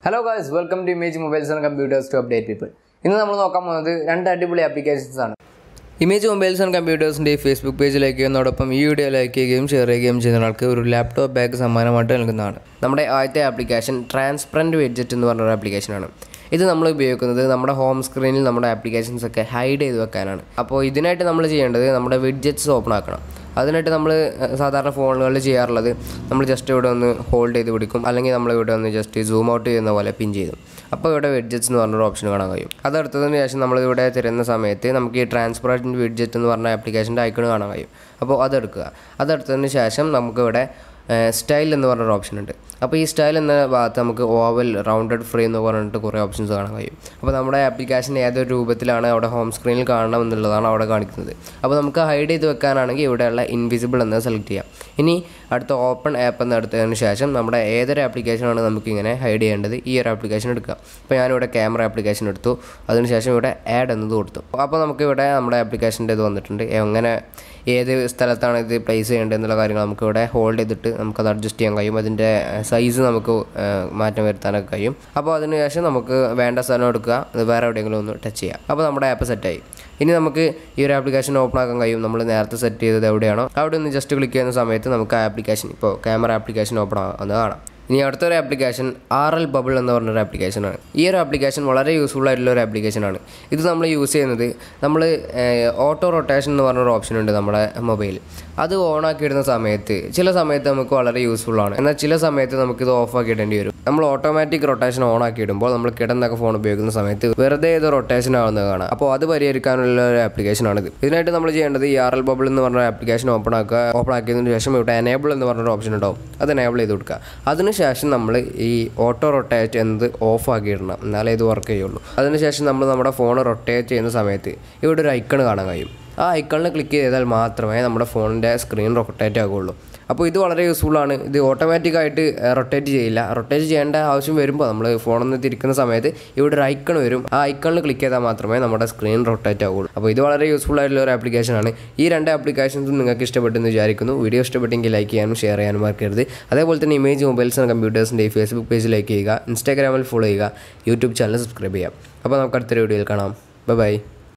hello guys welcome to Image Mobiles and Computers to update people ഇന്ന് നമ്മൾ നോക്കാൻ പോകുന്നത് രണ്ട് അടിപൊളി ആപ്ലിക്കേഷൻസ് ആണ് ഇമേജ് മൊബൈൽസ് ആൻഡ് കമ്പ്യൂട്ടേഴ്സിൻ്റെ ഫേസ്ബുക്ക് പേജ് ലൈക്ക് ചെയ്യുന്നതോടൊപ്പം ഈ വീഡിയോ ലൈക്ക് ചെയ്യുകയും ഷെയർ ചെയ്യുകയും ചെയ്യുന്ന ആൾക്ക് ഒരു ലാപ്ടോപ്പ് ബാഗ് സമ്മാനമായിട്ട് നൽകുന്നതാണ് നമ്മുടെ ആദ്യത്തെ ആപ്ലിക്കേഷൻ ട്രാൻസ്പെറൻറ്റ് വെഡ്ജറ്റ് എന്ന് പറഞ്ഞ ഒരു ആപ്ലിക്കേഷനാണ് ഇത് നമ്മൾ ഉപയോഗിക്കുന്നത് നമ്മുടെ ഹോം സ്ക്രീനിൽ നമ്മുടെ ആപ്ലിക്കേഷൻസ് ഒക്കെ ഹൈഡ് ചെയ്ത് വെക്കാനാണ് അപ്പോൾ ഇതിനായിട്ട് നമ്മൾ ചെയ്യേണ്ടത് നമ്മുടെ വിഡ്ജറ്റ്സ് ഓപ്പൺ ആക്കണം അതിനായിട്ട് നമ്മൾ സാധാരണ ഫോണുകളിൽ ചെയ്യാറുള്ളത് നമ്മൾ ജസ്റ്റ് ഇവിടെ ഒന്ന് ഹോൾഡ് ചെയ്ത് പിടിക്കും അല്ലെങ്കിൽ നമ്മൾ ഇവിടെ ഒന്ന് ജസ്റ്റ് സൂം ഔട്ട് ചെയ്യുന്ന പോലെ പിൻ ചെയ്തു അപ്പോൾ ഇവിടെ വിഡ്ജറ്റ്സ് എന്ന് പറഞ്ഞൊരു ഓപ്ഷൻ കാണാൻ കഴിയും അതെടുത്തതിന് ശേഷം നമ്മൾ ഇവിടെ തരുന്ന സമയത്ത് നമുക്ക് ഈ ട്രാൻസ്പറൻറ്റ് വിഡ്ജറ്റ് എന്ന് പറഞ്ഞ ആപ്ലിക്കേഷൻ്റെ ഐക്കൺ കാണാൻ കഴിയും അപ്പോൾ അതെടുക്കുക അതെടുത്തതിന് ശേഷം നമുക്കിവിടെ സ്റ്റൈൽ എന്ന് പറഞ്ഞൊരു ഓപ്ഷൻ ഉണ്ട് അപ്പോൾ ഈ സ്റ്റൈൽ എന്ന ഭാഗത്ത് നമുക്ക് ഓവൽ റൗണ്ടഡ് ഫ്രീ എന്ന് പറഞ്ഞിട്ട് കുറേ ഓപ്ഷൻസ് കാണാൻ കഴിയും അപ്പോൾ നമ്മുടെ ആപ്ലിക്കേഷൻ ഏതൊരു രൂപത്തിലാണ് അവിടെ ഹോം സ്ക്രീനിൽ കാണണം എന്നുള്ളതാണ് അവിടെ കാണിക്കുന്നത് അപ്പോൾ നമുക്ക് ഹൈഡ് ചെയ്ത് വെക്കാനാണെങ്കിൽ ഇവിടെയുള്ള ഇൻവിസിബിൾ എന്നത് സെലക്ട് ചെയ്യാം ഇനി അടുത്ത ഓപ്പൺ ആപ്പ് എന്ന് എടുത്തതിന് ശേഷം നമ്മുടെ ഏതൊരു ആപ്ലിക്കേഷനാണ് നമുക്കിങ്ങനെ ഹൈഡ് ചെയ്യേണ്ടത് ഈ ഒരു ആപ്ലിക്കേഷൻ എടുക്കുക അപ്പോൾ ഞാനിവിടെ ക്യാമറ ആപ്ലിക്കേഷൻ എടുത്തു അതിനുശേഷം ഇവിടെ ആഡ് എന്നത് കൊടുത്തു അപ്പോൾ നമുക്ക് ഇവിടെ നമ്മുടെ ആപ്ലിക്കേഷൻ്റെ ഇത് വന്നിട്ടുണ്ട് എങ്ങനെ ഏത് സ്ഥലത്താണ് ഇത് പ്ലേസ് ചെയ്യേണ്ടത് എന്നുള്ള കാര്യങ്ങൾ നമുക്ക് ഇവിടെ ഹോൾഡ് ചെയ്തിട്ട് നമുക്കത് അഡ്ജസ്റ്റ് ചെയ്യാൻ കഴിയും അതിൻ്റെ സൈസ് നമുക്ക് ഏഹ്, മാറ്റം വരുത്താനൊക്കെ കഴിയും അപ്പോൾ അതിനുശേഷം നമുക്ക് വേണ്ട സ്ഥലം എടുക്കുക അത് വേറെ എവിടെയെങ്കിലും ഒന്ന് ടച്ച് ചെയ്യുക അപ്പോൾ നമ്മുടെ ആപ്പ് സെറ്റായി ഇനി നമുക്ക് ഈ ഒരു ആപ്ലിക്കേഷൻ ഓപ്പൺ ആക്കാൻ കഴിയും നമ്മൾ നേരത്തെ സെറ്റ് ചെയ്തത് എവിടെയാണോ അവിടെ ഒന്ന് ജസ്റ്റ് ക്ലിക്ക് ചെയ്യുന്ന സമയത്ത് നമുക്ക് ആ ആപ്ലിക്കേഷൻ ഇപ്പോൾ ക്യാമറ ആപ്ലിക്കേഷൻ ഓപ്പൺ ആകുന്നത് കാണാം ഇനി അടുത്തൊരു ആപ്ലിക്കേഷൻ ആർ എൽ ബബിൾ എന്ന് പറഞ്ഞൊരു ആപ്ലിക്കേഷനാണ് ഈ ഒരു ആപ്ലിക്കേഷൻ വളരെ യൂസ്ഫുൾ ആയിട്ടുള്ള ഒരു ആപ്ലിക്കേഷനാണ് ഇത് നമ്മൾ യൂസ് ചെയ്യുന്നത് നമ്മൾ ഓട്ടോ റൊട്ടേഷൻ എന്ന് പറഞ്ഞൊരു ഓപ്ഷൻ ഉണ്ട് നമ്മുടെ മൊബൈലിൽ അത് ഓൺ ആക്കിയിടുന്ന സമയത്ത് ചില സമയത്ത് നമുക്ക് വളരെ യൂസ്ഫുൾ ആണ് എന്നാൽ ചില സമയത്ത് നമുക്കിത് ഓഫ് ആക്കി ഇടേണ്ടി വരും നമ്മൾ ഓട്ടോമാറ്റിക് റൊട്ടേഷൻ ഓൺ ആക്കി ഇടുമ്പോൾ നമ്മൾ കിടന്നൊക്കെ ഫോൺ ഉപയോഗിക്കുന്ന സമയത്ത് വെറുതെ ഇത് റൊട്ടേഷൻ ആവുന്നത് കാണാം അപ്പോൾ അത് പരിഹരിക്കാനുള്ള ഒരു ആപ്ലിക്കേഷനാണിത് ഇതിനായിട്ട് നമ്മൾ ചെയ്യേണ്ടത് ഈ ആർ എൽ ബബിൾ എന്ന് പറഞ്ഞ ആപ്ലിക്കേഷൻ ഓപ്പൺ ആക്കുക ഓപ്പൺ ആക്കിയതിന് ശേഷം ഇവിടെ എനേബിൾ എന്ന് പറഞ്ഞൊരു ഓപ്ഷൻ ഉണ്ടാവും അത് എനേബിൾ ചെയ്ത് കൊടുക്കുക അതിനുശേഷം നമ്മൾ ഈ ഓട്ടോ റൊട്ടേറ്റ് എന്നത് ഓഫ് ആക്കിയിടണം എന്നാലേ ഇത് വർക്ക് ചെയ്യുള്ളൂ അതിനുശേഷം നമ്മൾ നമ്മുടെ ഫോൺ റൊട്ടേറ്റ് ചെയ്യുന്ന സമയത്ത് ഇവിടെ ഒരു ഐക്കൺ കാണാൻ കഴിയും ആ ഐക്കണിൽ ക്ലിക്ക് ചെയ്താൽ മാത്രമേ നമ്മുടെ ഫോണിൻ്റെ സ്ക്രീൻ റൊട്ടേറ്റ് ആകുള്ളൂ അപ്പോൾ ഇത് വളരെ യൂസ്ഫുൾ ആണ് ഇത് ഓട്ടോമാറ്റിക്കായിട്ട് റൊട്ടേറ്റ് ചെയ്യില്ല റൊട്ടേറ്റ് ചെയ്യേണ്ട ആവശ്യം വരുമ്പോൾ നമ്മൾ ഫോണൊന്ന് തിരിക്കുന്ന സമയത്ത് ഇവിടെ ഒരു ഐക്കൺ വരും ആ ഐക്കണിൽ ക്ലിക്ക് ചെയ്താൽ മാത്രമേ നമ്മുടെ സ്ക്രീൻ റൊട്ടേറ്റ് ആവുള്ളൂ അപ്പോൾ ഇത് വളരെ യൂസ്ഫുൾ ആയിട്ടുള്ള ഒരു ആപ്ലിക്കേഷനാണ് ഈ രണ്ട് ആപ്ലിക്കേഷൻസും നിങ്ങൾക്ക് ഇഷ്ടപ്പെട്ടെന്ന് വിചാരിക്കുന്നു വീഡിയോ ഇഷ്ടപ്പെട്ടെങ്കിൽ ലൈക്ക് ചെയ്യാനും ഷെയർ ചെയ്യാനും മറക്കരുത് അതേപോലെ തന്നെ ഇമേജ് മൊബൈൽസ് ആൻഡ് കമ്പ്യൂട്ടേഴ്സിൻ്റെ ഫേസ്ബുക്ക് പേജ് ലൈക്ക് ചെയ്യുക ഇൻസ്റ്റാഗ്രാമിൽ ഫോളോ ചെയ്യുക യൂട്യൂബ് ചാനൽ സബ്സ്ക്രൈബ് ചെയ്യാം അപ്പോൾ നമുക്ക് അടുത്തൊരു വീഡിയോയിൽ കാണാം ബൈ ബൈ